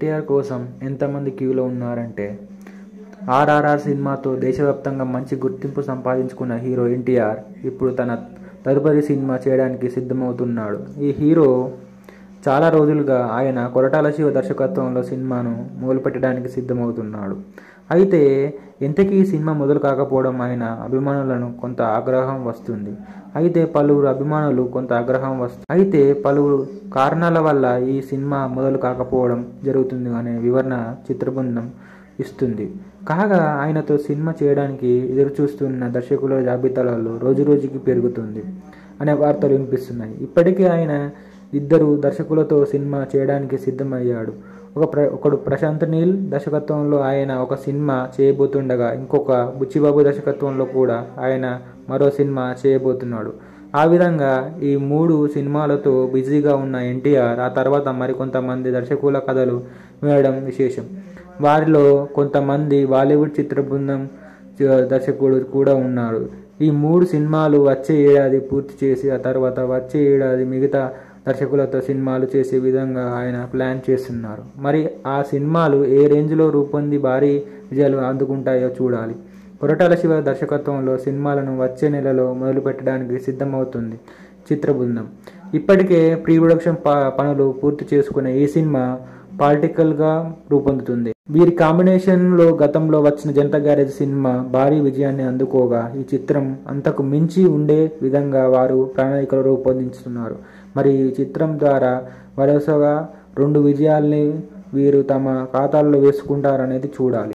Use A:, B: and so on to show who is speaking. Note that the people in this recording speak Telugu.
A: ఎన్టీఆర్ కోసం ఎంతమంది క్యూలో ఉన్నారంటే ఆర్ఆర్ఆర్ సినిమాతో దేశవ్యాప్తంగా మంచి గుర్తింపు సంపాదించుకున్న హీరో ఎన్టీఆర్ ఇప్పుడు తన తదుపరి సినిమా చేయడానికి సిద్ధమవుతున్నాడు ఈ హీరో చాలా రోజులుగా ఆయన కొరటాల శివ దర్శకత్వంలో సినిమాను మొదలుపెట్టడానికి సిద్ధమవుతున్నాడు అయితే ఎంతకీ ఈ సినిమా మొదలు కాకపోవడం ఆయన అభిమానులను కొంత ఆగ్రహం వస్తుంది అయితే పలువురు అభిమానులు కొంత ఆగ్రహం వస్తుంది అయితే పలువురు కారణాల వల్ల ఈ సినిమా మొదలు కాకపోవడం జరుగుతుంది అనే వివరణ చిత్రబృందం ఇస్తుంది కాగా ఆయనతో సినిమా చేయడానికి ఎదురుచూస్తున్న దర్శకుల జాబితాలలో రోజురోజుకి పెరుగుతుంది అనే వార్తలు వినిపిస్తున్నాయి ఇప్పటికే ఆయన ఇద్దరు దర్శకులతో సినిమా చేయడానికి సిద్ధమయ్యాడు ఒక ప్ర ఒకడు ప్రశాంత్ నీల్ దర్శకత్వంలో ఆయన ఒక సినిమా చేయబోతుండగా ఇంకొక బుచ్చిబాబు దర్శకత్వంలో కూడా ఆయన మరో సినిమా చేయబోతున్నాడు ఆ విధంగా ఈ మూడు సినిమాలతో బిజీగా ఉన్న ఎన్టీఆర్ ఆ తర్వాత మరికొంతమంది దర్శకుల కథలు వినడం విశేషం వారిలో కొంతమంది బాలీవుడ్ చిత్ర బృందం దర్శకుడు కూడా ఉన్నారు ఈ మూడు సినిమాలు వచ్చే ఏడాది పూర్తి చేసి ఆ తర్వాత వచ్చే ఏడాది మిగతా దర్శకులతో సినిమాలు చేసే విధంగా ఆయన ప్లాన్ చేస్తున్నారు మరి ఆ సినిమాలు ఏ రేంజ్లో రూపొంది భారీ విజయాలు అందుకుంటాయో చూడాలి కొరటాల శివ దర్శకత్వంలో సినిమాలను వచ్చే నెలలో మొదలుపెట్టడానికి సిద్ధమవుతుంది చిత్ర బృందం ఇప్పటికే ప్రీ ప్రొడక్షన్ పనులు పూర్తి చేసుకున్న ఈ సినిమా పాలిటికల్గా రూపొందుతుంది వీరి కాంబినేషన్లో గతంలో వచ్చిన జనతా గ్యారేజ్ సినిమా భారీ విజయాన్ని అందుకోగా ఈ చిత్రం అంతకు మించి ఉండే విధంగా వారు ప్రణాళికలు రూపొందిస్తున్నారు మరి ఈ చిత్రం ద్వారా వరుసగా రెండు విజయాల్ని వీరు తమ ఖాతాల్లో వేసుకుంటారనేది చూడాలి